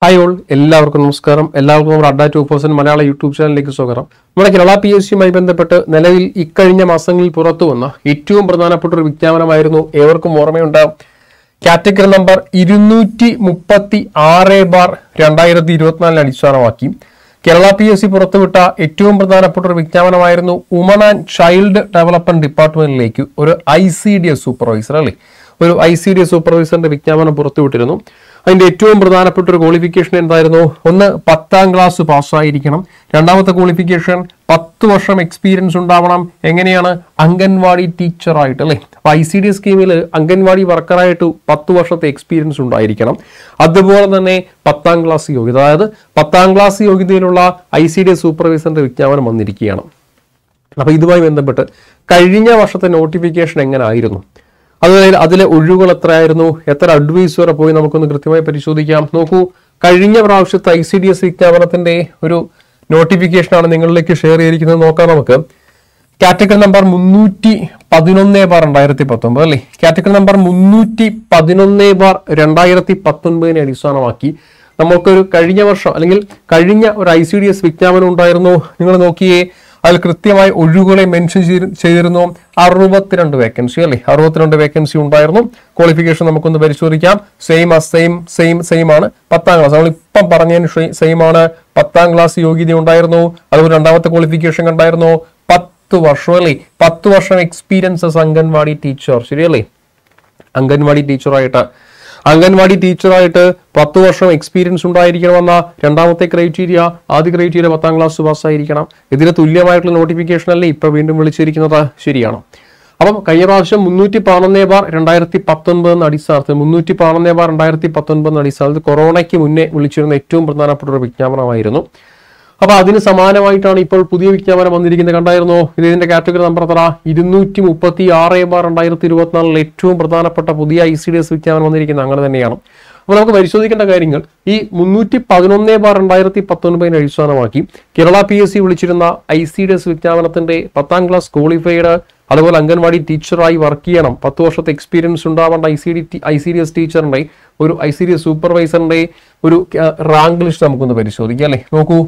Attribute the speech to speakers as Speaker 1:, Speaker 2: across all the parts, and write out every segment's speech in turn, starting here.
Speaker 1: hi all എല്ലാവർക്കും നമസ്കാരം എല്ലാവർക്കും നമ്മുടെ അഡ്ഡ ടു പെർസെന്റ് മലയാള യൂട്യൂബ് ചാനലിലേക്ക് സ്വാഗതം നമ്മുടെ കേരള പി എസ് സിയുമായി ബന്ധപ്പെട്ട് നിലവിൽ ഇക്കഴിഞ്ഞ മാസങ്ങളിൽ പുറത്തു വന്ന ഏറ്റവും പ്രധാനപ്പെട്ട ഒരു വിജ്ഞാപനമായിരുന്നു ഏവർക്കും ഓർമ്മയുണ്ട് കാറ്റഗറി നമ്പർ ഇരുന്നൂറ്റി മുപ്പത്തി ആറ് ബാർ രണ്ടായിരത്തി ഇരുപത്തിനാലിന് അടിസ്ഥാനമാക്കി കേരള പി എസ് സി പുറത്തുവിട്ട ഏറ്റവും പ്രധാനപ്പെട്ട ഒരു വിജ്ഞാപനമായിരുന്നു വുമൺ ആൻഡ് ചൈൽഡ് ഡെവലപ്മെന്റ് ഡിപ്പാർട്ട്മെന്റിലേക്ക് ഒരു I C D S supervisor അല്ലേ ഒരു ഐ സി ഡി എസ് സൂപ്പർവൈസറിന്റെ വിജ്ഞാപനം പുറത്തുവിട്ടിരുന്നു അതിന്റെ ഏറ്റവും പ്രധാനപ്പെട്ട ഒരു ക്വാളിഫിക്കേഷൻ എന്തായിരുന്നു ഒന്ന് പത്താം ക്ലാസ് പാസ്സായിരിക്കണം രണ്ടാമത്തെ ക്വാളിഫിക്കേഷൻ പത്ത് വർഷം എക്സ്പീരിയൻസ് ഉണ്ടാവണം എങ്ങനെയാണ് അംഗൻവാടി ടീച്ചറായിട്ട് അല്ലേ അപ്പൊ ഐ സി ഡി സ്കീമിൽ അംഗൻവാടി വർക്കറായിട്ട് പത്ത് വർഷത്തെ എക്സ്പീരിയൻസ് ഉണ്ടായിരിക്കണം അതുപോലെ തന്നെ പത്താം ക്ലാസ് യോഗ്യത അതായത് പത്താം ക്ലാസ് യോഗ്യതയിലുള്ള ഐ സി ഡി സൂപ്പർവൈസറിന്റെ വിജ്ഞാപനം വന്നിരിക്കുകയാണ് അപ്പൊ ഇതുമായി ബന്ധപ്പെട്ട് കഴിഞ്ഞ വർഷത്തെ നോട്ടിഫിക്കേഷൻ എങ്ങനെ ആയിരുന്നു അതുപോലെ അതിലെ ഒഴിവുകൾ എത്രയായിരുന്നു എത്ര അഡ്വൈസ് വരെ പോയി നമുക്കൊന്ന് കൃത്യമായി പരിശോധിക്കാം നോക്കൂ കഴിഞ്ഞ പ്രാവശ്യത്തെ ഐ സി ഡി എസ് വിജ്ഞാപനത്തിന്റെ ഒരു നോട്ടിഫിക്കേഷനാണ് നിങ്ങളിലേക്ക് ഷെയർ ചെയ്തിരിക്കുന്നത് നോക്കാം നമുക്ക് കാറ്റഗറി നമ്പർ മുന്നൂറ്റി പതിനൊന്ന് ബാർ രണ്ടായിരത്തി പത്തൊമ്പത് അല്ലേ കാറ്റഗറി നമ്പർ മുന്നൂറ്റി പതിനൊന്ന് ബാർ രണ്ടായിരത്തി പത്തൊൻപതിനെ അടിസ്ഥാനമാക്കി നമുക്കൊരു കഴിഞ്ഞ വർഷം അല്ലെങ്കിൽ കഴിഞ്ഞ ഒരു ഐ സി ഡി എസ് വിജ്ഞാപനം ഉണ്ടായിരുന്നു നിങ്ങൾ നോക്കിയേ അതിൽ കൃത്യമായി ഒഴിവുകളെ മെൻഷൻ ചെയ്തിരുന്നു അറുപത്തിരണ്ട് വേക്കൻസി അല്ലേ അറുപത്തിരണ്ട് വേക്കൻസി ഉണ്ടായിരുന്നു ക്വാളിഫിക്കേഷൻ നമുക്കൊന്ന് പരിശോധിക്കാം സെയിം സെയിം സെയിം സെയിം ആണ് പത്താം ക്ലാസ് നമ്മൾ ഇപ്പം പറഞ്ഞതിന് സെയിം ആണ് പത്താം ക്ലാസ് യോഗ്യത ഉണ്ടായിരുന്നു അതുപോലെ രണ്ടാമത്തെ ക്വാളിഫിക്കേഷൻ കണ്ടായിരുന്നു പത്ത് വർഷം അല്ലേ പത്ത് വർഷം എക്സ്പീരിയൻസസ് അംഗൻവാടി ടീച്ചർ ശരിയല്ലേ അംഗൻവാടി ടീച്ചറായിട്ട് അംഗൻവാടി ടീച്ചറായിട്ട് പത്ത് വർഷം എക്സ്പീരിയൻസ് ഉണ്ടായിരിക്കണമെന്ന രണ്ടാമത്തെ ക്രൈറ്റീരിയ ആദ്യ ക്രൈറ്റീരിയ പത്താം ക്ലാസ് പാസ്സായിരിക്കണം ഇതിന് തുല്യമായിട്ടുള്ള നോട്ടിഫിക്കേഷൻ അല്ലേ ഇപ്പൊ വീണ്ടും വിളിച്ചിരിക്കുന്നത് ശരിയാണ് അപ്പം കഴിഞ്ഞ പ്രാവശ്യം മുന്നൂറ്റി പതിനൊന്നേ ബാർ രണ്ടായിരത്തി പത്തൊൻപത് എന്ന അടിസ്ഥാനത്തിൽ മുന്നൂറ്റി പതിനൊന്നേ ബാർ രണ്ടായിരത്തി പത്തൊൻപത് എന്ന അടിസ്ഥാനത്തിൽ കൊറോണയ്ക്ക് മുന്നേ വിളിച്ചിരുന്ന ഏറ്റവും പ്രധാനപ്പെട്ട ഒരു വിജ്ഞാപനമായിരുന്നു അപ്പൊ അതിന് സമാനമായിട്ടാണ് ഇപ്പോൾ പുതിയ വിജ്ഞാപനം വന്നിരിക്കുന്നത് കണ്ടായിരുന്നോ ഇത് ഇതിന്റെ കാറ്റഗറി നമ്പർ എത്ര ഇരുന്നൂറ്റി മുപ്പത്തി ആറ് ബാർ രണ്ടായിരത്തി ഇരുപത്തിനാലിൽ ഏറ്റവും പ്രധാനപ്പെട്ട പുതിയ ഐ സി ഡി എസ് വിജ്ഞാപനം വന്നിരിക്കുന്നത് അങ്ങനെ തന്നെയാണ് അപ്പോൾ നമുക്ക് പരിശോധിക്കേണ്ട കാര്യങ്ങൾ ഈ മുന്നൂറ്റി പതിനൊന്ന് ബാർ രണ്ടായിരത്തി പത്തൊൻപതിനെ അടിസ്ഥാനമാക്കി കേരള പി എസ് സി വിളിച്ചിരുന്ന ഐ സി ഡി എസ് വിജ്ഞാപനത്തിന്റെ പത്താം ക്ലാസ് ക്വാളിഫൈഡ് അതുപോലെ അംഗൻവാടി ടീച്ചറായി വർക്ക് ചെയ്യണം പത്ത് വർഷത്തെ എക്സ്പീരിയൻസ് ഉണ്ടാവേണ്ട I C D I C D S ടീച്ചറിന്റെ ഒരു ഐ സി ഡി എസ് സൂപ്പർവൈസറിന്റെ ഒരു റാങ്ക് ലിസ്റ്റ് നമുക്കൊന്ന് പരിശോധിക്കാം അല്ലേ നോക്കൂ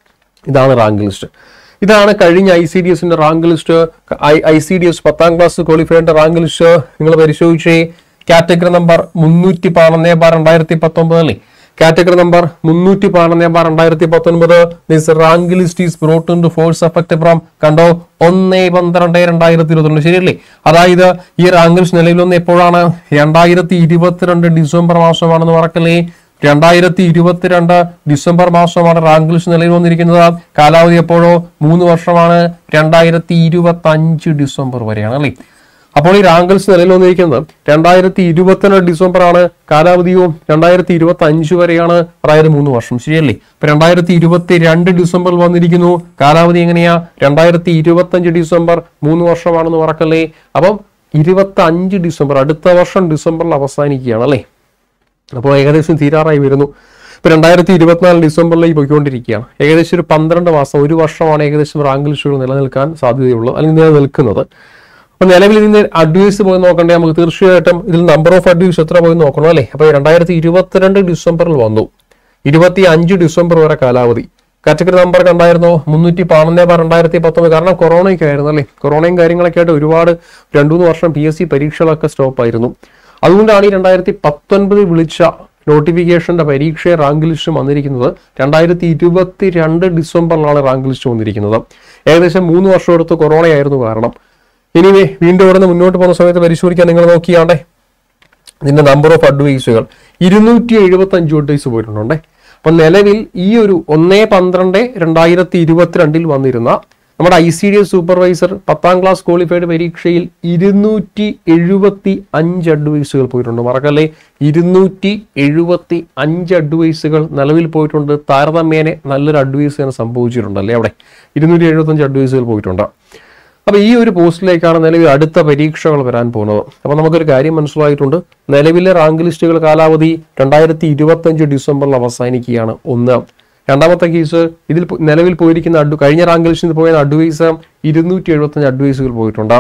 Speaker 1: ഇതാണ് റാങ്ക് ലിസ്റ്റ് ഇതാണ് കഴിഞ്ഞ ഐ സി ഡി എസിന്റെ rank list I C D S പത്താം ക്ലാസ് ക്വാളിഫൈഡ് റാങ്ക് ലിസ്റ്റ് നിങ്ങൾ പരിശോധിച്ചേ കാറ്റഗറി നമ്പർ മുന്നൂറ്റി പതിനൊന്ന് ബാർ രണ്ടായിരത്തി പത്തൊമ്പത് അല്ലേ കാറ്റഗറി നമ്പർ മുന്നൂറ്റി പതിനൊന്ന് ബാർ രണ്ടായിരത്തി പത്തൊൻപത് this rank list is brought into force effect from കണ്ടോ ഒന്ന് പന്ത്രണ്ട് രണ്ടായിരത്തി ഇരുപത്തിരണ്ട് ശരിയല്ലേ അതായത് ഈ റാങ്ക് ലിസ്റ്റ് നിലവിൽ വന്ന് എപ്പോഴാണ് രണ്ടായിരത്തി ഇരുപത്തിരണ്ട് ഡിസംബർ മാസമാണെന്ന് മറക്കല്ലേ രണ്ടായിരത്തി ഇരുപത്തിരണ്ട് ഡിസംബർ മാസമാണ് റാങ്ക് ലിസ്റ്റ് നിലവിൽ വന്നിരിക്കുന്നത് കാലാവധി എപ്പോഴോ മൂന്ന് വർഷമാണ് രണ്ടായിരത്തി ഇരുപത്തി അഞ്ച് ഡിസംബർ വരെയാണ് അല്ലേ അപ്പോൾ ഈ റാങ്ക് ലിസ്റ്റ് നിലവിൽ വന്നിരിക്കുന്നത് രണ്ടായിരത്തി ഇരുപത്തിരണ്ട് ഡിസംബർ ആണ് കാലാവധിയും രണ്ടായിരത്തി ഇരുപത്തി അഞ്ച് വരെയാണ് അതായത് മൂന്ന് വർഷം ശരിയല്ലേ ഇപ്പൊ രണ്ടായിരത്തി ഇരുപത്തി രണ്ട് ഡിസംബറിൽ വന്നിരിക്കുന്നു കാലാവധി എങ്ങനെയാ രണ്ടായിരത്തി ഇരുപത്തി അഞ്ച് ഡിസംബർ മൂന്ന് വർഷമാണെന്ന് മറക്കല്ലേ അപ്പം ഇരുപത്തി അഞ്ച് ഡിസംബർ അടുത്ത വർഷം ഡിസംബറിൽ അവസാനിക്കുകയാണ് അല്ലേ അപ്പോൾ ഏകദേശം തീരാറായി വരുന്നു ഇപ്പൊ രണ്ടായിരത്തി ഇരുപത്തിനാല് ഡിസംബറിലേക്ക് പോയിക്കൊണ്ടിരിക്കുകയാണ് ഏകദേശം ഒരു പന്ത്രണ്ട് മാസം ഒരു വർഷമാണ് ഏകദേശം റാങ്ക് ലിസ്റ്റുകൾ നിലനിൽക്കാൻ സാധ്യതയുള്ളത് അല്ലെങ്കിൽ നിലനിൽക്കുന്നത് അപ്പൊ നിലവിൽ ഇതിന്റെ അഡ്വൈസ് പോയി നോക്കണ്ടേ നമുക്ക് തീർച്ചയായിട്ടും ഇതിൽ നമ്പർ ഓഫ് അഡ്വൈസ് എത്ര പോയി നോക്കണം അല്ലേ അപ്പൊ രണ്ടായിരത്തി ഇരുപത്തിരണ്ട് ഡിസംബറിൽ വന്നു ഇരുപത്തി അഞ്ച് ഡിസംബർ വരെ കാലാവധി കാറ്റഗറി നമ്പർ കണ്ടായിരുന്നോ മുന്നൂറ്റി പതിനൊന്ന് ബാർ രണ്ടായിരത്തി പത്തൊമ്പത് കാരണം കൊറോണയൊക്കെ ആയിരുന്നു അല്ലേ കൊറോണയും കാര്യങ്ങളൊക്കെ ആയിട്ട് ഒരുപാട് രണ്ടു മൂന്ന് വർഷം പി എസ് സി പരീക്ഷകളൊക്കെ സ്റ്റോപ്പ് ആയിരുന്നു അതുകൊണ്ടാണ് ഈ രണ്ടായിരത്തി പത്തൊൻപതിൽ വിളിച്ച നോട്ടിഫിക്കേഷന്റെ പരീക്ഷ റാങ്ക് ലിസ്റ്റ് വന്നിരിക്കുന്നത് രണ്ടായിരത്തി ഇരുപത്തി രണ്ട് ഡിസംബറിലാണ് റാങ്ക് ലിസ്റ്റ് വന്നിരിക്കുന്നത് ഏകദേശം മൂന്ന് വർഷം എടുത്ത് കൊറോണയായിരുന്നു കാരണം ഇനിവേ വീണ്ടും ഇവിടെ നിന്ന് മുന്നോട്ട് പോകുന്ന സമയത്ത് പരിശോധിക്കാൻ നിങ്ങൾ നോക്കിയാണ്ടേ ഇതിന്റെ നമ്പർ ഓഫ് അഡ്വൈസുകൾ ഇരുന്നൂറ്റി എഴുപത്തി അഞ്ച് അഡ്വൈസ് പോയിട്ടുണ്ടേ അപ്പൊ നിലവിൽ ഈ ഒരു ഒന്നേ പന്ത്രണ്ട് രണ്ടായിരത്തി ഇരുപത്തിരണ്ടിൽ വന്നിരുന്ന നമ്മുടെ I C D S supervisor പത്താം ക്ലാസ് ക്വാളിഫൈഡ് പരീക്ഷയിൽ ഇരുന്നൂറ്റി എഴുപത്തി അഞ്ച് അഡ്വൈസുകൾ പോയിട്ടുണ്ട് മറക്കല്ലേ ഇരുന്നൂറ്റി എഴുപത്തി അഞ്ച് അഡ്വൈസുകൾ നിലവിൽ പോയിട്ടുണ്ട് താരതമ്യേന നല്ലൊരു അഡ്വൈസ് തന്നെ സംഭവിച്ചിട്ടുണ്ടല്ലേ അവിടെ ഇരുന്നൂറ്റി എഴുപത്തി അഞ്ച് അഡ്വൈസുകൾ പോയിട്ടുണ്ട് അപ്പൊ ഈ ഒരു പോസ്റ്റിലേക്കാണ് നിലവിൽ അടുത്ത പരീക്ഷകൾ വരാൻ പോകുന്നത് അപ്പൊ നമുക്കൊരു കാര്യം മനസ്സിലായിട്ടുണ്ട് നിലവിലെ റാങ്ക് ലിസ്റ്റുകൾ കാലാവധി രണ്ടായിരത്തി ഇരുപത്തി അഞ്ച് ഡിസംബറിൽ അവസാനിക്കുകയാണ് ഒന്ന് രണ്ടാമത്തെ കേസ് ഇതിൽ പോ- നിലവിൽ പോയിരിക്കുന്ന അഡ്വ കഴിഞ്ഞ റാങ്ക് ലിസ്റ്റിൽ പോയ അഡ്വൈസ് ഇരുന്നൂറ്റി എഴുപത്തി അഞ്ച് അഡ്വൈസുകൾ പോയിട്ടുണ്ട്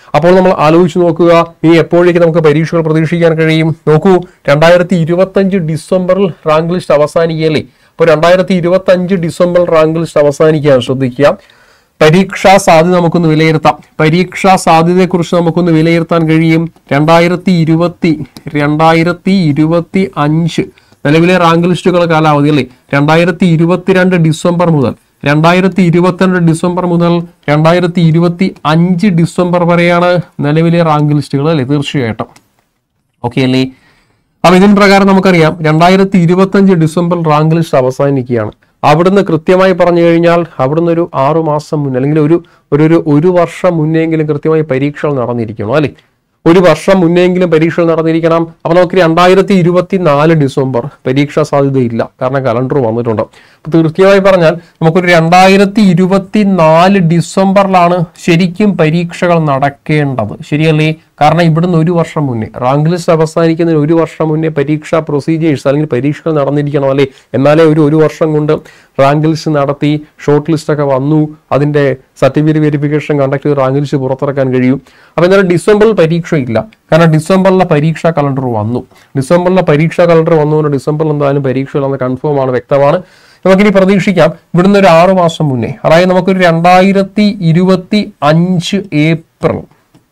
Speaker 1: അപ്പോൾ നമ്മൾ ആലോചിച്ച് നോക്കുക ഇനി എപ്പോഴേക്ക് നമുക്ക് പരീക്ഷകൾ പ്രതീക്ഷിക്കാൻ കഴിയും നോക്കൂ രണ്ടായിരത്തി ഇരുപത്തഞ്ച് ഡിസംബറിൽ റാങ്ക് ലിസ്റ്റ് അവസാനിക്കുകയല്ലേ അപ്പോൾ രണ്ടായിരത്തി ഇരുപത്തഞ്ച് ഡിസംബർ റാങ്ക് ലിസ്റ്റ് അവസാനിക്കാൻ ശ്രദ്ധിക്കുക പരീക്ഷാ സാധ്യത നമുക്കൊന്ന് വിലയിരുത്താം പരീക്ഷാ സാധ്യതയെക്കുറിച്ച് നമുക്കൊന്ന് വിലയിരുത്താൻ കഴിയും രണ്ടായിരത്തി ഇരുപത്തി രണ്ടായിരത്തി ഇരുപത്തി അഞ്ച് നിലവിലെ റാങ്ക് ലിസ്റ്റുകൾ കാലാവധി അല്ലേ രണ്ടായിരത്തി ഇരുപത്തിരണ്ട് ഡിസംബർ മുതൽ രണ്ടായിരത്തി ഇരുപത്തിരണ്ട് ഡിസംബർ മുതൽ രണ്ടായിരത്തി ഇരുപത്തി അഞ്ച് ഡിസംബർ വരെയാണ് നിലവിലെ റാങ്ക് ലിസ്റ്റുകൾ അല്ലേ തീർച്ചയായിട്ടും ഓക്കെ അല്ലേ അപ്പൊ ഇതിന് പ്രകാരം നമുക്കറിയാം രണ്ടായിരത്തി ഇരുപത്തഞ്ച് ഡിസംബർ റാങ്ക് ലിസ്റ്റ് അവസാനിക്കുകയാണ് അവിടുന്ന് കൃത്യമായി പറഞ്ഞു കഴിഞ്ഞാൽ അവിടുന്ന് ഒരു ആറു മാസം മുന്നേ അല്ലെങ്കിൽ ഒരു ഒരു ഒരു ഒരു വർഷം മുന്നെങ്കിലും കൃത്യമായി പരീക്ഷകൾ നടന്നിരിക്കണം അല്ലേ ഒരു വർഷം മുന്നെങ്കിലും പരീക്ഷകൾ നടന്നിരിക്കണം അപ്പൊ നമുക്ക് രണ്ടായിരത്തി ഇരുപത്തി നാല് ഡിസംബർ പരീക്ഷാ സാധ്യതയില്ല കാരണം കലണ്ടർ വന്നിട്ടുണ്ട് അപ്പൊ കൃത്യമായി പറഞ്ഞാൽ നമുക്കൊരു രണ്ടായിരത്തി ഇരുപത്തി നാല് ഡിസംബറിലാണ് ശരിക്കും പരീക്ഷകൾ നടക്കേണ്ടത് ശരിയല്ലേ കാരണം ഇവിടുന്ന് ഒരു വർഷം മുന്നേ റാങ്ക് ലിസ്റ്റ് അവസാനിക്കുന്നതിന് ഒരു വർഷം മുന്നേ പരീക്ഷാ പ്രൊസീജിയേഴ്സ് അല്ലെങ്കിൽ പരീക്ഷകൾ നടന്നിരിക്കണം അല്ലേ എന്നാലേ ഒരു ഒരു വർഷം കൊണ്ട് റാങ്ക് ലിസ്റ്റ് നടത്തി ഷോർട്ട് ലിസ്റ്റ് ഒക്കെ വന്നു അതിന്റെ സർട്ടിഫിക്കറ്റ് വെരിഫിക്കേഷൻ കണ്ടക്ട് ചെയ്ത് റാങ്ക് ലിസ്റ്റ് പുറത്തിറക്കാൻ കഴിയും അപ്പൊ എന്നാലും ഡിസംബറിൽ പരീക്ഷ ഇല്ല കാരണം ഡിസംബറിലെ പരീക്ഷാ കലണ്ടർ വന്നു ഡിസംബറിലെ പരീക്ഷാ കലണ്ടർ വന്നുകൊണ്ട് ഡിസംബറിൽ എന്തായാലും പരീക്ഷകളെന്ന് കൺഫേം ആണ് വ്യക്തമാണ് നമുക്കിനി പ്രതീക്ഷിക്കാം ഇവിടുന്ന് ഒരു ആറു മാസം മുന്നേ അതായത് നമുക്കൊരു രണ്ടായിരത്തി ഇരുപത്തി അഞ്ച് ഏപ്രിൽ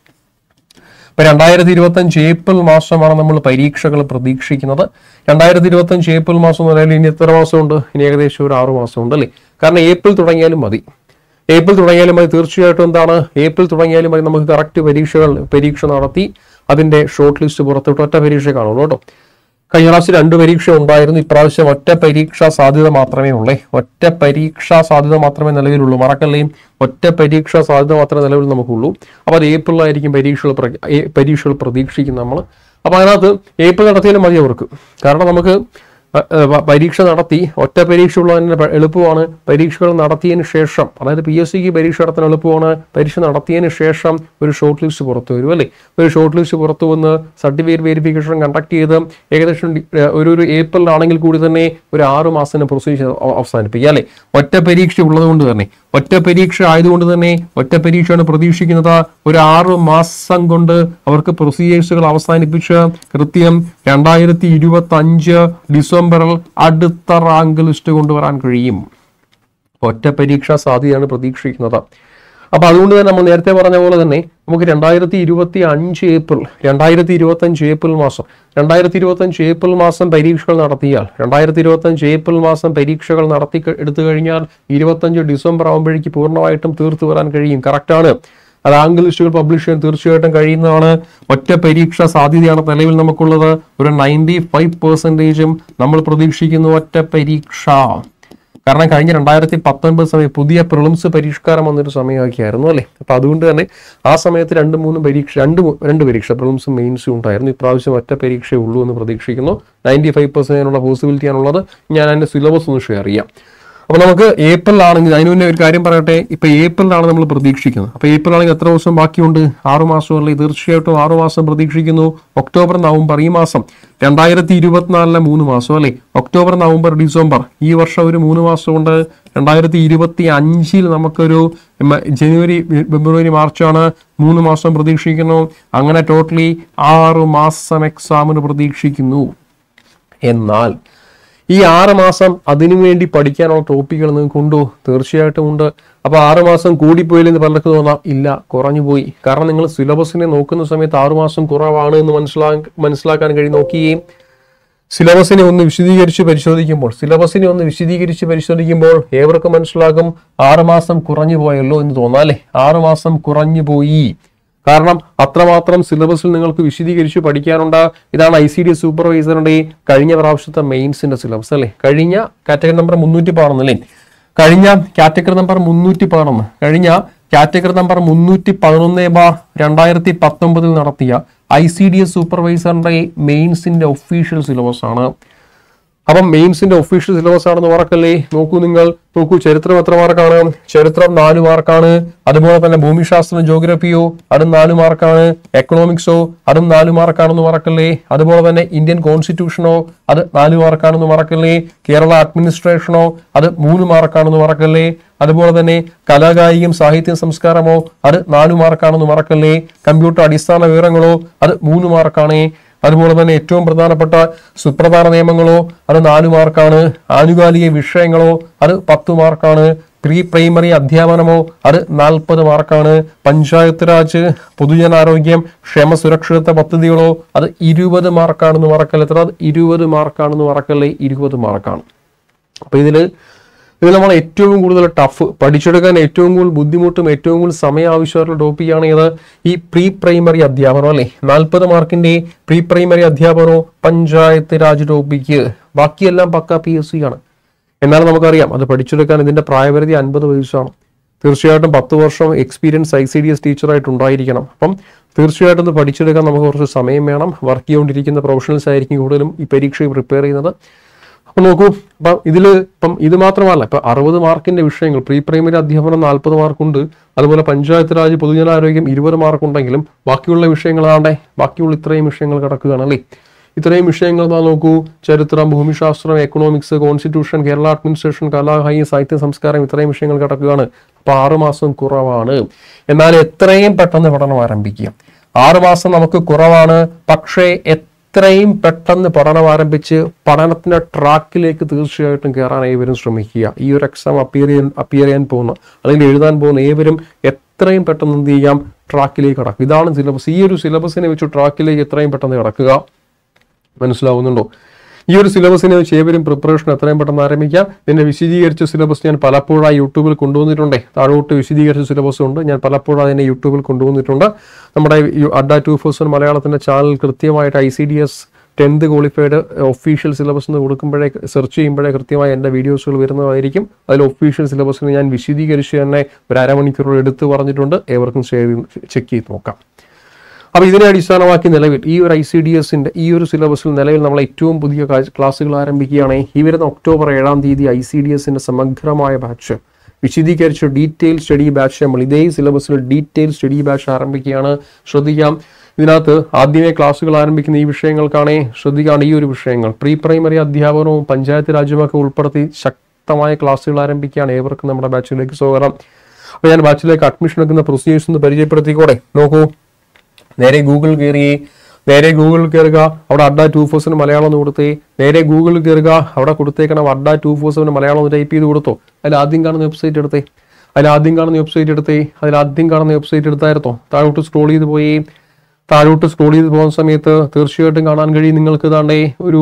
Speaker 1: ഇപ്പൊ രണ്ടായിരത്തി ഇരുപത്തി അഞ്ച് ഏപ്രിൽ മാസമാണ് നമ്മൾ പരീക്ഷകൾ പ്രതീക്ഷിക്കുന്നത് രണ്ടായിരത്തി ഇരുപത്തി അഞ്ച് ഏപ്രിൽ മാസം എന്ന് പറഞ്ഞാൽ ഇനി എത്ര മാസമുണ്ട് ഇനി ഏകദേശം ഒരു ആറു മാസമുണ്ട് അല്ലേ കാരണം ഏപ്രിൽ തുടങ്ങിയാലും മതി ഏപ്രിൽ തുടങ്ങിയാലും മതി തീർച്ചയായിട്ടും എന്താണ് ഏപ്രിൽ തുടങ്ങിയാലും മതി നമുക്ക് കറക്റ്റ് പരീക്ഷകൾ പരീക്ഷ നടത്തി അതിന്റെ ഷോർട്ട് ലിസ്റ്റ് പുറത്തിട്ട് ഒറ്റ പരീക്ഷ കാണുള്ളൂ കേട്ടോ കഴിഞ്ഞ പ്രാവശ്യം രണ്ട് പരീക്ഷ ഉണ്ടായിരുന്നു ഇപ്രാവശ്യം ഒറ്റ പരീക്ഷാ സാധ്യത മാത്രമേ ഉള്ളേ ഒറ്റ പരീക്ഷാ സാധ്യത മാത്രമേ നിലവിലുള്ളൂ മറക്കല്ലേ ഒറ്റ പരീക്ഷാ സാധ്യത മാത്രമേ നിലവിൽ നമുക്കുള്ളൂ അപ്പോൾ അത് ഏപ്രിലായിരിക്കും പരീക്ഷകൾ പ്ര- ഏ- പരീക്ഷകൾ പ്രതീക്ഷിക്കും നമ്മൾ അപ്പോൾ അതിനകത്ത് ഏപ്രിൽ നടത്തിയാലും മതി അവർക്ക് കാരണം നമുക്ക് അ- ഏ, പ- പരീക്ഷ നടത്തി ഒറ്റ പരീക്ഷ ഉള്ളതിന് പ- എളുപ്പമാണ് പരീക്ഷകൾ നടത്തിയതിന് ശേഷം അതായത് പി എസ് സിക്ക് പരീക്ഷ നടത്താൻ എളുപ്പമാണ് പരീക്ഷ നടത്തിയതിന് ശേഷം ഒരു ഷോർട്ട് ലിസ്റ്റ് പുറത്തു വരും അല്ലേ ഒരു ഷോർട്ട് ലിസ്റ്റ് പുറത്തു വന്ന് സർട്ടിഫിക്കറ്റ് വെരിഫിക്കേഷൻ കണ്ടക്ട് ചെയ്ത് ഏകദേശം ഡി- ഏ, ഒരു ഒരു ഏപ്രിലാണെങ്കിൽ കൂടി തന്നെ ഒരു ആറു മാസത്തിന് പ്രൊസീജിയർ അവസാനിപ്പിക്കുക അല്ലേ ഒറ്റ പരീക്ഷ ഉള്ളത് കൊണ്ട് തന്നെ ഒറ്റ പരീക്ഷ ആയതുകൊണ്ട് തന്നെ ഒറ്റ പരീക്ഷയാണ് പ്രതീക്ഷിക്കുന്നത് ഒരു ആറു മാസം കൊണ്ട് അവർക്ക് പ്രൊസീജിയേഴ്സുകൾ അവസാനിപ്പിച്ച് കൃത്യം രണ്ടായിരത്തി ഇരുപത്തി അഞ്ച് ഡിസംബറിൽ അടുത്ത റാങ്ക് ലിസ്റ്റ് കൊണ്ടുവരാൻ കഴിയും ഒറ്റ പരീക്ഷാ സാധ്യതയാണ് പ്രതീക്ഷിക്കുന്നത് അപ്പൊ അതുകൊണ്ട് തന്നെ നമ്മൾ നേരത്തെ പറഞ്ഞ പോലെ തന്നെ നമുക്ക് രണ്ടായിരത്തി ഇരുപത്തി അഞ്ച് ഏപ്രിൽ രണ്ടായിരത്തി ഇരുപത്തി അഞ്ച് ഏപ്രിൽ മാസം രണ്ടായിരത്തി ഇരുപത്തി അഞ്ച് ഏപ്രിൽ മാസം പരീക്ഷകൾ നടത്തിയാൽ രണ്ടായിരത്തി ഇരുപത്തി അഞ്ച് ഏപ്രിൽ മാസം പരീക്ഷകൾ നടത്തി ക- എടുത്തു കഴിഞ്ഞാൽ ഇരുപത്തഞ്ച് ഡിസംബർ ആകുമ്പോഴേക്ക് പൂർണ്ണമായിട്ടും തീർത്തു വരാൻ കഴിയും കറക്റ്റാണ് റാങ്ക് ലിസ്റ്റുകൾ പബ്ലിഷ് ചെയ്യാൻ തീർച്ചയായിട്ടും കഴിയുന്നതാണ് ഒറ്റ പരീക്ഷ സാധ്യതയാണ് നിലവിൽ നമുക്കുള്ളത് ഒരു നയൻറ്റി ഫൈവ് പെർസെൻറ്റേജും നമ്മൾ പ്രതീക്ഷിക്കുന്നു ഒറ്റ പരീക്ഷ കാരണം കഴിഞ്ഞ രണ്ടായിരത്തി പത്തൊൻപത് സമയം പുതിയ പ്രിലിംസ് പരിഷ്കാരം വന്നൊരു സമയമൊക്കെയായിരുന്നു അല്ലേ അപ്പൊ അതുകൊണ്ട് തന്നെ ആ സമയത്ത് രണ്ട് മൂന്ന് പരീക്ഷ രണ്ട് മൂ- രണ്ട് പരീക്ഷ പ്രിലിംസും മെയിൻസും ഉണ്ടായിരുന്നു ഇപ്രാവശ്യം ഒറ്റ പരീക്ഷയേ ഉള്ളൂ എന്ന് പ്രതീക്ഷിക്കുന്നു നയൻറ്റി ഫൈവ് പെർസെന്റിനുള്ള പോസിബിലിറ്റി ആണുള്ളത് ഞാൻ അതിന്റെ സിലബസ് ഒന്ന് ഷെയർ ചെയ്യാം അപ്പൊ നമുക്ക് ഏപ്രിൽ ആണെങ്കിൽ അതിന് മുന്നേ ഒരു കാര്യം പറയട്ടെ ഇപ്പൊ ഏപ്രിലാണ് നമ്മൾ പ്രതീക്ഷിക്കുന്നത് അപ്പൊ ഏപ്രിൽ ആണെങ്കിൽ എത്ര ദിവസം ബാക്കിയുണ്ട് ആറു മാസമല്ലേ തീർച്ചയായിട്ടും ആറു മാസം പ്രതീക്ഷിക്കുന്നു ഒക്ടോബർ നവംബർ ഈ മാസം രണ്ടായിരത്തി ഇരുപത്തിനാലിലെ മൂന്ന് മാസം അല്ലേ ഒക്ടോബർ നവംബർ ഡിസംബർ ഈ വർഷം ഒരു മൂന്ന് മാസം കൊണ്ട് രണ്ടായിരത്തി ഇരുപത്തി അഞ്ചിൽ നമുക്കൊരു മ- ജനുവരി ഫെബ്രുവരി മാർച്ചാണ് മൂന്ന് മാസം പ്രതീക്ഷിക്കുന്നു അങ്ങനെ ടോട്ടലി ആറ് മാസം എക്സാമിന് പ്രതീക്ഷിക്കുന്നു എന്നാൽ ഈ ആറ് മാസം അതിനുവേണ്ടി പഠിക്കാനുള്ള ടോപ്പിക്കുകൾ നിങ്ങൾക്ക് ഉണ്ടോ തീർച്ചയായിട്ടും ഉണ്ട് അപ്പൊ ആറ് മാസം കൂടിപ്പോയില്ലെന്ന് പലർക്ക് തോന്നാം ഇല്ല കുറഞ്ഞു പോയി കാരണം നിങ്ങൾ സിലബസിനെ നോക്കുന്ന സമയത്ത് ആറ് മാസം കുറവാണ് എന്ന് മനസ്സിലാ മനസ്സിലാക്കാൻ കഴിയും നോക്കുകയും സിലബസിനെ ഒന്ന് വിശദീകരിച്ച് പരിശോധിക്കുമ്പോൾ സിലബസിനെ ഒന്ന് വിശദീകരിച്ച് പരിശോധിക്കുമ്പോൾ ഏവർക്കും മനസ്സിലാകും ആറ് മാസം കുറഞ്ഞു പോയല്ലോ എന്ന് തോന്നാം അല്ലെ ആറ് മാസം കുറഞ്ഞു പോയി കാരണം അത്രമാത്രം സിലബസിൽ നിങ്ങൾക്ക് വിശദീകരിച്ച് പഠിക്കാനുണ്ട് ഇതാണ് ഐ സി ഡി സൂപ്പർവൈസറിന്റെ കഴിഞ്ഞ പ്രാവശ്യത്തെ മെയിൻസിന്റെ സിലബസ് അല്ലേ കഴിഞ്ഞ കാറ്റഗറി നമ്പർ മുന്നൂറ്റി പതിനൊന്നല്ലേ കഴിഞ്ഞ കാറ്റഗറി നമ്പർ മുന്നൂറ്റി പതിനൊന്ന് കഴിഞ്ഞ കാറ്റഗറി നമ്പർ മുന്നൂറ്റി പതിനൊന്ന് ബാർ രണ്ടായിരത്തി പത്തൊമ്പതിൽ നടത്തിയ ഐ സി ഡി എസ് സൂപ്പർവൈസറിന്റെ മെയിൻസിന്റെ ഒഫീഷ്യൽ സിലബസ് ആണ് അപ്പം മെയിൻസിന്റെ ഒഫീഷ്യൽ സിലബസ് ആണെന്ന് മറക്കല്ലേ നോക്കൂ നിങ്ങൾ നോക്കൂ ചരിത്രം എത്ര മാർക്കാണ് ചരിത്രം നാല് മാർക്കാണ് അതുപോലെ തന്നെ ഭൂമിശാസ്ത്രം ജോഗ്രഫിയോ അതും നാല് മാർക്കാണ് എക്കണോമിക്സോ അതും നാല് മാർക്കാണെന്ന് മറക്കല്ലേ അതുപോലെ തന്നെ ഇന്ത്യൻ കോൺസ്റ്റിറ്റ്യൂഷനോ അത് നാല് മാർക്കാണെന്ന് മറക്കല്ലേ കേരള അഡ്മിനിസ്ട്രേഷനോ അത് മൂന്ന് മാർക്കാണെന്ന് മറക്കല്ലേ അതുപോലെ തന്നെ കലാകായികം സാഹിത്യം സംസ്കാരമോ അത് നാല് മാർക്കാണെന്ന് മറക്കല്ലേ കമ്പ്യൂട്ടർ അടിസ്ഥാന വിവരങ്ങളോ അത് മൂന്ന് മാർക്കാണ് അതുപോലെ തന്നെ ഏറ്റവും പ്രധാനപ്പെട്ട സുപ്രധാന നിയമങ്ങളോ അത് നാല് മാർക്കാണ് ആനുകാലിക വിഷയങ്ങളോ അത് പത്ത് മാർക്കാണ് പ്രീ പ്രൈമറി അധ്യാപനമോ അത് നാൽപ്പത് മാർക്കാണ് പഞ്ചായത്ത് രാജ് പൊതുജനാരോഗ്യം ക്ഷേമ സുരക്ഷിതത്വ പദ്ധതികളോ അത് ഇരുപത് മാർക്കാണെന്ന് മറക്കല്ല എത്ര ഇരുപത് മാർക്കാണെന്ന് മറക്കല്ലേ ഇരുപത് മാർക്കാണ് അപ്പൊ ഇതില് ഇത് നമ്മൾ ഏറ്റവും കൂടുതൽ ടഫ് പഠിച്ചെടുക്കാൻ ഏറ്റവും കൂടുതൽ ബുദ്ധിമുട്ടും ഏറ്റവും കൂടുതൽ സമയം ആവശ്യമായിട്ടുള്ള ടോപ്പിക്കാണ് ഇത് ഈ പ്രീ പ്രൈമറി അധ്യാപനം അല്ലെ നാൽപ്പത് മാർക്കിന്റെ പ്രീ പ്രൈമറി അധ്യാപനവും പഞ്ചായത്ത് രാജ് ടോപ്പിക്ക് ബാക്കിയെല്ലാം പക്ക പി എസ് സി ആണ് എന്നാൽ നമുക്കറിയാം അത് പഠിച്ചെടുക്കാൻ ഇതിന്റെ പ്രായപരിധി അൻപത് വയസ്സാണ് തീർച്ചയായിട്ടും പത്ത് വർഷം experience I C D S ടീച്ചറായിട്ട് ഉണ്ടായിരിക്കണം അപ്പം തീർച്ചയായിട്ടും ഇത് പഠിച്ചെടുക്കാൻ നമുക്ക് കുറച്ച് സമയം വേണം വർക്ക് ചെയ്തുകൊണ്ടിരിക്കുന്ന പ്രൊഫഷണൽസ് ആയിരിക്കും കൂടുതലും ഈ പരീക്ഷ പ്രിപ്പയർ ചെയ്യുന്നത് അപ്പൊ നോക്കൂ അപ്പൊ ഇതില് ഇപ്പം ഇത് മാത്രമല്ല ഇപ്പൊ അറുപത് മാർക്കിന്റെ വിഷയങ്ങൾ പ്രീ പ്രൈമറി അധ്യാപനം നാൽപ്പത് മാർക്കുണ്ട് അതുപോലെ പഞ്ചായത്ത് രാജ് പൊതുജനാരോഗ്യം ഇരുപത് മാർക്കുണ്ടെങ്കിലും ബാക്കിയുള്ള വിഷയങ്ങളാണ്ടെ ബാക്കിയുള്ള ഇത്രയും വിഷയങ്ങൾ കിടക്കുകയാണ് അല്ലേ ഇത്രയും വിഷയങ്ങൾ നാം നോക്കൂ ചരിത്രം ഭൂമിശാസ്ത്രം എക്കണോമിക്സ് കോൺസ്റ്റിറ്റ്യൂഷൻ കേരള അഡ്മിനിസ്ട്രേഷൻ കലാഹായി സാഹിത്യ സംസ്കാരം ഇത്രയും വിഷയങ്ങൾ കിടക്കുകയാണ് അപ്പൊ ആറ് മാസം കുറവാണ് എന്നാൽ എത്രയും പെട്ടെന്ന് പഠനം ആരംഭിക്കുക ആറ് മാസം നമുക്ക് കുറവാണ് പക്ഷേ എത്രയും പെട്ടെന്ന് പഠനം ആരംഭിച്ച് പഠനത്തിന്റെ ട്രാക്കിലേക്ക് തീർച്ചയായിട്ടും കയറാൻ ഏവരും ശ്രമിക്കുക ഈ ഒരു എക്സാം അപ്പിയർ ചെയ്യാൻ അപ്പിയർ ചെയ്യാൻ പോകുന്ന അല്ലെങ്കിൽ എഴുതാൻ പോകുന്ന ഏവരും എത്രയും പെട്ടെന്ന് എന്ത് ചെയ്യാം ട്രാക്കിലേക്ക് കടക്കുക ഇതാണ് സിലബസ് ഈ ഒരു സിലബസിനെ വെച്ച് ട്രാക്കിലേക്ക് എത്രയും പെട്ടെന്ന് കിടക്കുക മനസ്സിലാവുന്നുണ്ടോ ഈ ഒരു സിലബസിനെ വെച്ച് ഏവരും പ്രിപ്പറേഷൻ എത്രയും പെട്ടെന്ന് ആരംഭിക്കാം ഇതിന്റെ വിശദീകരിച്ച സിലബസ് ഞാൻ പലപ്പോഴായി യൂട്യൂബിൽ കൊണ്ടുവന്നിട്ടുണ്ട് താഴോട്ട് വിശദീകരിച്ച സിലബസ് ഉണ്ട് ഞാൻ പലപ്പോഴും അതിനെ യൂട്യൂബിൽ കൊണ്ടുവന്നിട്ടുണ്ട് നമ്മുടെ ഈ അഡ്ഡ ടു ഫോഴ്സൺ മലയാളത്തിന്റെ ചാനൽ കൃത്യമായിട്ട് I C D S tenth qualified official syllabus എന്ന് കൊടുക്കുമ്പോഴേ സെർച്ച് ചെയ്യുമ്പോഴേ കൃത്യമായി എൻ്റെ വീഡിയോസുകൾ വരുന്നതായിരിക്കും അതിൽ ഒഫീഷ്യൽ സിലബസിന് ഞാൻ വിശദീകരിച്ച് തന്നെ ഒരു അരമണിക്കൂർ എടുത്ത് പറഞ്ഞിട്ടുണ്ട് ഏവർക്കും ചെക്ക് ചെയ്ത് നോക്കാം അപ്പൊ ഇതിനെ അടിസ്ഥാനമാക്കി നിലവിൽ ഈ ഒരു ഐ സി ഡി എസിന്റെ ഈ ഒരു സിലബസിൽ നിലവിൽ നമ്മൾ ഏറ്റവും പുതിയ കാ- ക്ലാസ്സുകൾ ആരംഭിക്കുകയാണ് ഈ വരുന്ന ഒക്ടോബർ ഏഴാം തീയതി ഐ സി ഡി എസിന്റെ സമഗ്രമായ ബാച്ച് വിശദീകരിച്ച ഡീറ്റെയിൽ സ്റ്റഡി ബാച്ച് നമ്മൾ ഇതേ സിലബസിൽ ഡീറ്റെയിൽ സ്റ്റഡി ബാച്ച് ആരംഭിക്കുകയാണ് ശ്രദ്ധിക്കാം ഇതിനകത്ത് ആദ്യമേ ക്ലാസ്സുകൾ ആരംഭിക്കുന്ന ഈ വിഷയങ്ങൾക്കാണേ ശ്രദ്ധിക്കാണ് ഈ ഒരു വിഷയങ്ങൾ പ്രീ പ്രൈമറി അധ്യാപനവും പഞ്ചായത്ത് രാജ്യമൊക്കെ ഉൾപ്പെടുത്തി ശക്തമായ ക്ലാസ്സുകൾ ആരംഭിക്കുകയാണ് ഏവർക്കും നമ്മുടെ ബാച്ചിലേക്ക് സ്വാഗതം അപ്പോൾ ഞാൻ ബാച്ചിലേക്ക് അഡ്മിഷൻ എടുക്കുന്ന പ്രൊസീജിയേഴ്സ് ഒന്ന് പരിചയപ്പെടുത്തിക്കോടെ നോക്കൂ നേരെ ഗൂഗിൾ കയറി നേരെ ഗൂഗിൾ കയറുക അവിടെ അഡ്ഡ ടു ഫോഴ്സിന് മലയാളം എന്ന് കൊടുത്തേ നേരെ ഗൂഗിൾ കയറുക അവിടെ കൊടുത്തേക്കണം അഡ്ഡ ടു ഫോഴ്സിന് മലയാളം എന്ന് ടൈപ്പ് ചെയ്ത് കൊടുത്തോ അതിൽ ആദ്യം കാണുന്ന വെബ്സൈറ്റ് എടുത്തേ അതിൽ ആദ്യം കാണുന്ന വെബ്സൈറ്റ് എടുത്തേ അതിൽ ആദ്യം കാണുന്ന വെബ്സൈറ്റ് എടുത്തായിരുന്നോ താഴോട്ട് സ്ക്രോൾ ചെയ്ത് പോയി താഴോട്ട് സ്ക്രോൾ ചെയ്ത് പോകുന്ന സമയത്ത് തീർച്ചയായിട്ടും കാണാൻ കഴിയും നിങ്ങൾക്ക് ഇതാണ്ടേ ഒരു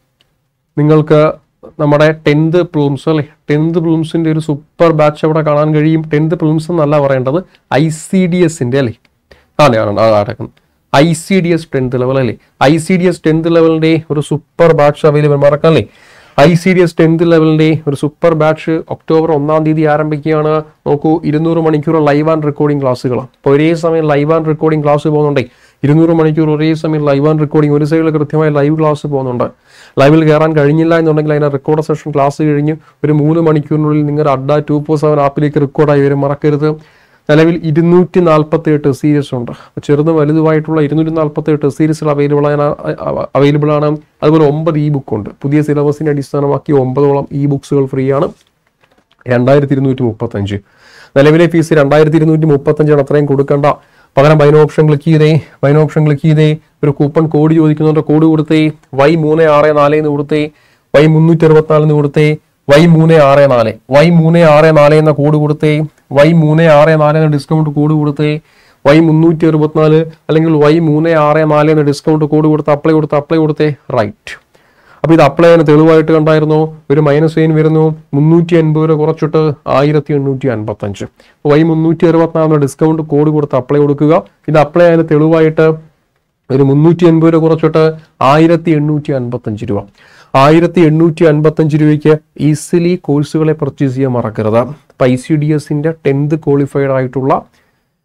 Speaker 1: നിങ്ങൾക്ക് നമ്മുടെ ടെൻത്ത് പ്ലൂംസ് അല്ലെ ടെൻത്ത് പ്ലൂംസിന്റെ ഒരു സൂപ്പർ ബാച്ച് അവിടെ കാണാൻ കഴിയും ടെൻത്ത് പ്ലൂംസ് എന്നല്ല പറയേണ്ടത് ഐ സി ഡി എസിന്റെ അല്ലേ ആണ് ആണ് ആ നടക്കുന്നത് I C D S tenth level അല്ലേ I C D S tenth ലെവലിന്റെ ഒരു സൂപ്പർ ബാച്ച് അവൈലബിൾ മറക്കല്ലേ I C D S tenth ലെവലിന്റെ ഒരു സൂപ്പർ ബാച്ച് ഒക്ടോബർ ഒന്നാം തീയതി ആരംഭിക്കുകയാണ് നോക്കൂ ഇരുന്നൂറ് മണിക്കൂർ ലൈവ് ആൻഡ് റെക്കോർഡിംഗ് ക്ലാസ്സുകളാണ് അപ്പോൾ ഒരേ സമയം ലൈവ് ആൻഡ് റെക്കോർഡിംഗ് ക്ലാസ് പോകുന്നുണ്ടേ ഇരുന്നൂറ് മണിക്കൂർ ഒരേ സമയം ലൈവ് ആൻഡ് റെക്കോർഡിംഗ് ഒരു സൈഡിൽ കൃത്യമായി ലൈവ് ക്ലാസ് പോകുന്നുണ്ട് ലൈവിൽ കയറാൻ കഴിഞ്ഞില്ല എന്നുണ്ടെങ്കിൽ അതിന്റെ റെക്കോർഡ് സെഷൻ ക്ലാസ് കഴിഞ്ഞ് ഒരു മൂന്ന് മണിക്കൂറിനുള്ളിൽ നിങ്ങളുടെ അഡ്ഡ ടു ഫോർ സെവൻ ആപ്പിലേക്ക് റെക്കോർഡായി വരും മറക്കരുത് നിലവിൽ ഇരുന്നൂറ്റി നാൽപ്പത്തി എട്ട് സീരീസ് ഉണ്ട് ചെറുതും വലുതുമായിട്ടുള്ള ഇരുന്നൂറ്റി നാൽപ്പത്തി എട്ട് സീരീസുകൾ അവൈലബിൾ അവൈലബിൾ ആണ് അതുപോലെ ഒമ്പത് ഇ ബുക്ക് ഉണ്ട് പുതിയ സിലബസിനെ അടിസ്ഥാനമാക്കി ഒമ്പതോളം ഇ ബുക്സുകൾ ഫ്രീ ആണ് രണ്ടായിരത്തി ഇരുന്നൂറ്റി മുപ്പത്തഞ്ച് നിലവിലെ ഫീസ് രണ്ടായിരത്തി ഇരുന്നൂറ്റി മുപ്പത്തഞ്ചാണ് അത്രയും കൊടുക്കേണ്ട പകരം ബൈനോ ഓപ്ഷൻ ക്ലിക്ക് ചെയ്തേ ബൈനോ ഓപ്ഷൻ ക്ലിക്ക് ചെയ്തേ ഒരു കൂപ്പൺ കോഡ് ചോദിക്കുന്നുണ്ട് കോഡ് കൊടുത്തേ വൈ മൂന്ന് ആറ് നാല് എന്ന് കൊടുത്തേ വൈ മുന്നൂറ്റി അറുപത്തിനാലിന് കൊടുത്തേ വൈ മൂന്ന് ആറ് നാല് വൈ മൂന്ന് ആറ് നാല് എന്ന കോഡ് കൊടുത്തേ വൈ മൂന്ന് ആറ് നാല് എന്ന ഡിസ്കൗണ്ട് കോഡ് കൊടുത്തേ വൈ മുന്നൂറ്റി അറുപത്തിനാല് അല്ലെങ്കിൽ വൈ മൂന്ന് ആറ് നാല് എന്ന ഡിസ്കൗണ്ട് കോഡ് കൊടുത്ത് അപ്ലൈ കൊടുത്ത് അപ്ലൈ കൊടുത്തേ റൈറ്റ് അപ്പൊ ഇത് അപ്ലൈ ചെയ്യാൻ തെളിവായിട്ട് കണ്ടായിരുന്നു ഒരു മൈനസ് സൈൻ വരുന്നു മുന്നൂറ്റി അൻപത് രൂപ കുറച്ചിട്ട് ആയിരത്തി എണ്ണൂറ്റി അൻപത്തി അഞ്ച് വൈ മുന്നൂറ്റി അറുപത്തിനാലിന് ഡിസ്കൗണ്ട് കോഡ് കൊടുത്ത് അപ്ലൈ കൊടുക്കുക ഇത് അപ്ലൈ ചെയ്യാൻ തെളിവായിട്ട് ഒരു മുന്നൂറ്റി അൻപത് രൂപ കുറച്ചിട്ട് ആയിരത്തി എണ്ണൂറ്റി അൻപത്തഞ്ച് രൂപ ആയിരത്തി എണ്ണൂറ്റി അൻപത്തഞ്ച് രൂപയ്ക്ക് ഈസിലി കോഴ്സുകളെ പർച്ചേസ് ചെയ്യാൻ മറക്കരുത് അപ്പൊ ഐ സി ഡി എസിന്റെ ടെൻത്ത് ക്വാളിഫൈഡ് ആയിട്ടുള്ള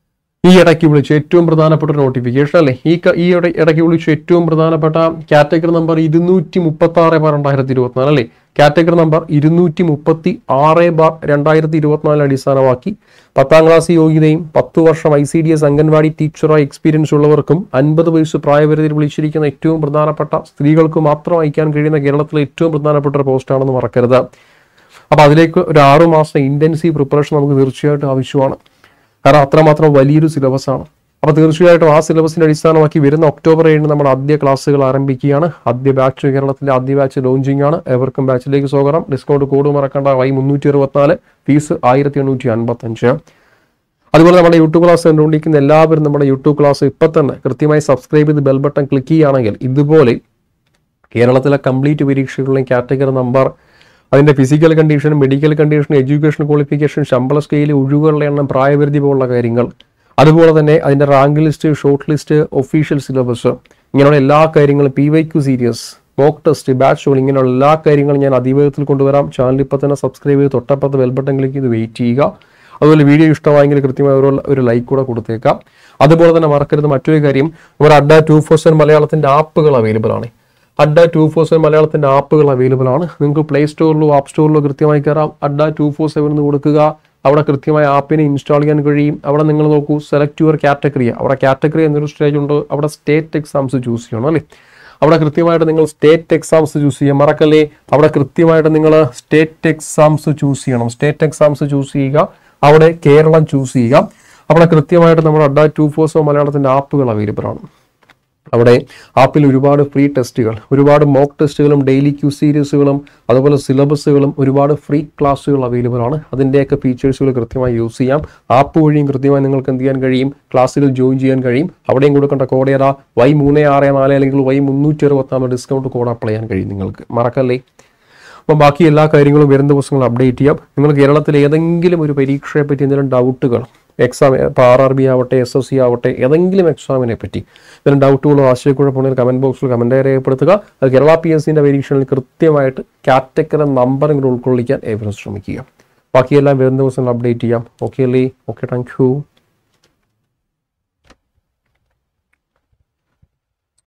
Speaker 1: ഈ ഇടയ്ക്ക് വിളിച്ച ഏറ്റവും പ്രധാനപ്പെട്ട ഒരു നോട്ടിഫിക്കേഷൻ അല്ലേ ഈ ക- ഈ ഇട- ഇടയ്ക്ക് വിളിച്ച ഏറ്റവും പ്രധാനപ്പെട്ട കാറ്റഗറി നമ്പർ ഇരുന്നൂറ്റി മുപ്പത്തി ആറ് ബാർ രണ്ടായിരത്തി ഇരുപത്തിനാല് അല്ലേ കാറ്റഗറി നമ്പർ ഇരുന്നൂറ്റി മുപ്പത്തി ആറ് ബാർ രണ്ടായിരത്തി ഇരുപത്തിനാലിന് അടിസ്ഥാനമാക്കി പത്താം ക്ലാസ് യോഗ്യതയും പത്ത് വർഷം I C D S anganwadi ടീച്ചറായി എക്സ്പീരിയൻസ് ഉള്ളവർക്കും അൻപത് വയസ്സ് പ്രായപരിധിയിൽ വിളിച്ചിരിക്കുന്ന ഏറ്റവും പ്രധാനപ്പെട്ട സ്ത്രീകൾക്ക് മാത്രം അയക്കാൻ കഴിയുന്ന കേരളത്തിലെ ഏറ്റവും പ്രധാനപ്പെട്ട ഒരു പോസ്റ്റാണെന്ന് മറക്കരുത് അപ്പോൾ അതിലേക്ക് ഒരു ആറു മാസം ഇന്റൻസീവ് പ്രിപ്പറേഷൻ നമുക്ക് തീർച്ചയായിട്ടും ആവശ്യമാണ് കാരണം അത്രമാത്രം വലിയൊരു സിലബസ് ആണ് അപ്പോൾ തീർച്ചയായിട്ടും ആ സിലബസിനെ അടിസ്ഥാനമാക്കി വരുന്ന ഒക്ടോബർ ഏഴിന് നമ്മൾ ആദ്യ ക്ലാസ്സുകൾ ആരംഭിക്കുകയാണ് ആദ്യ ബാച്ച് കേരളത്തിലെ ആദ്യ ബാച്ച് ലോഞ്ചിങ് ആണ് എവർക്കും ബാച്ചിലേക്ക് സ്വാഗതം ഡിസ്കൗണ്ട് കോഡ് മറക്കേണ്ട വൈ മുന്നൂറ്റി അറുപത്തിനാല് ഫീസ് ആയിരത്തി എണ്ണൂറ്റി അൻപത്തി അഞ്ച് അതുപോലെ നമ്മുടെ യൂട്യൂബ് ക്ലാസ് കണ്ടുകൊണ്ടിരിക്കുന്ന എല്ലാവരും നമ്മുടെ യൂട്യൂബ് ക്ലാസ് ഇപ്പം തന്നെ കൃത്യമായി സബ്സ്ക്രൈബ് ചെയ്ത് ബെൽ ബട്ടൺ ക്ലിക്ക് ചെയ്യുകയാണെങ്കിൽ ഇതുപോലെ കേരളത്തിലെ കംപ്ലീറ്റ് പരീക്ഷകളുടെയും കാറ്റഗറി നമ്പർ അതിന്റെ physical condition medical condition education qualification ശമ്പള സ്കെയിൽ ഒഴിവുകളുടെ എണ്ണം പ്രായപരിധി പോലുള്ള കാര്യങ്ങൾ അതുപോലെ തന്നെ അതിന്റെ rank list short list official syllabus ഇങ്ങനെയുള്ള എല്ലാ കാര്യങ്ങളും P Y Q series mock test ബാച്ചുകൾ ഇങ്ങനെയുള്ള എല്ലാ കാര്യങ്ങളും ഞാൻ അതിവേഗത്തിൽ കൊണ്ടുവരാം ചാനൽ ഇപ്പോൾ തന്നെ സബ്സ്ക്രൈബ് ചെയ്ത് തൊട്ടപ്പുറത്ത് ബെൽ ബട്ടൺ ക്ലിക്ക് ചെയ്ത് വെയിറ്റ് ചെയ്യുക അതുപോലെ വീഡിയോ ഇഷ്ടമായെങ്കിൽ കൃത്യമായ ഒരു ഒരു ലൈക്ക് കൂടെ കൊടുത്തേക്കാം അതുപോലെ തന്നെ മറക്കരുത് മറ്റൊരു കാര്യം നമ്മുടെ അഡ്ഡ ടു ഫോർ സെവൻ മലയാളത്തിന്റെ ആപ്പുകൾ അവൈലബിൾ ആണ് അഡ്ഡ ടു ഫോർ സെവൻ മലയാളത്തിന്റെ ആപ്പുകൾ അവൈലബിൾ ആണ് നിങ്ങൾക്ക് പ്ലേ സ്റ്റോറിലോ ആപ്പ് സ്റ്റോറിലോ കൃത്യമായി കയറാം അഡ്ഡ ടു ഫോർ സെവൻ എന്ന് കൊടുക്കുക അവിടെ കൃത്യമായ ആപ്പിനെ ഇൻസ്റ്റാൾ ചെയ്യാൻ കഴിയും അവിടെ നിങ്ങൾ നോക്കൂ സെലക്ട് യുവർ കാറ്റഗറി അവിടെ കാറ്റഗറി എന്നൊരു സ്റ്റേജ് ഉണ്ട് അവിടെ സ്റ്റേറ്റ് എക്സാംസ് ചൂസ് ചെയ്യണം അല്ലേ അവിടെ കൃത്യമായിട്ട് നിങ്ങൾ സ്റ്റേറ്റ് എക്സാംസ് ചൂസ് ചെയ്യാം മറക്കല്ലേ അവിടെ കൃത്യമായിട്ട് നിങ്ങൾ സ്റ്റേറ്റ് എക്സാംസ് ചൂസ് ചെയ്യണം സ്റ്റേറ്റ് എക്സാംസ് ചൂസ് ചെയ്യുക അവിടെ കേരളം ചൂസ് ചെയ്യുക അവിടെ കൃത്യമായിട്ട് നമ്മുടെ അഡ്ഡ ടു ഫോർസോ മലയാളത്തിന്റെ ആപ്പുകൾ അവൈലബിൾ ആണ് അവിടെ ആപ്പിൽ ഒരുപാട് ഫ്രീ ടെസ്റ്റുകൾ ഒരുപാട് മോക്ക് ടെസ്റ്റുകളും ഡെയിലി ക്യൂ സീരീസുകളും അതുപോലെ സിലബസുകളും ഒരുപാട് ഫ്രീ ക്ലാസ്സുകൾ അവൈലബിൾ ആണ് അതിൻ്റെയൊക്കെ ഫീച്ചേഴ്സുകൾ കൃത്യമായി യൂസ് ചെയ്യാം ആപ്പ് വഴിയും കൃത്യമായി നിങ്ങൾക്ക് എന്ത് ചെയ്യാൻ കഴിയും ക്ലാസ്സുകൾ ജോയിൻ ചെയ്യാൻ കഴിയും അവിടെയും കൊടുക്കേണ്ട കോഡ് ഏതാ വൈ മൂന്ന് ആറ് നാല് അല്ലെങ്കിൽ വൈ മുന്നൂറ്റി അറുപത്താറ് ഡിസ്കൗണ്ട് കോഡ് അപ്ലൈ ചെയ്യാൻ കഴിയും നിങ്ങൾക്ക് മറക്കല്ലേ അപ്പം ബാക്കി എല്ലാ കാര്യങ്ങളും വരും ദിവസങ്ങൾ അപ്ഡേറ്റ് ചെയ്യാം നിങ്ങൾ കേരളത്തിൽ ഏതെങ്കിലും ഒരു പരീക്ഷയെ പറ്റി എന്തെങ്കിലും ഡൗട്ടുകൾ എക്സാം ഇപ്പോൾ ആർ ആർ ബി ആവട്ടെ എസ് എസ് സി ആവട്ടെ ഏതെങ്കിലും എക്സാമിനെ പറ്റി എന്തെങ്കിലും ഡൗട്ടുകളോ ആശയക്കുഴപ്പമുണ്ടെങ്കിൽ കമൻറ്റ് ബോക്സിൽ കമൻറ്റായി രേഖപ്പെടുത്തുക അത് കേരള പി എസ് സിൻ്റെ പരീക്ഷകളിൽ കൃത്യമായിട്ട് കാറ്റഗറി നമ്പറുകൾ ഉൾക്കൊള്ളിക്കാൻ ഏവരും ശ്രമിക്കുക ബാക്കിയെല്ലാം വരും ദിവസങ്ങൾ അപ്ഡേറ്റ് ചെയ്യാം ഓക്കെ അല്ലേ ഓക്കെ താങ്ക് യു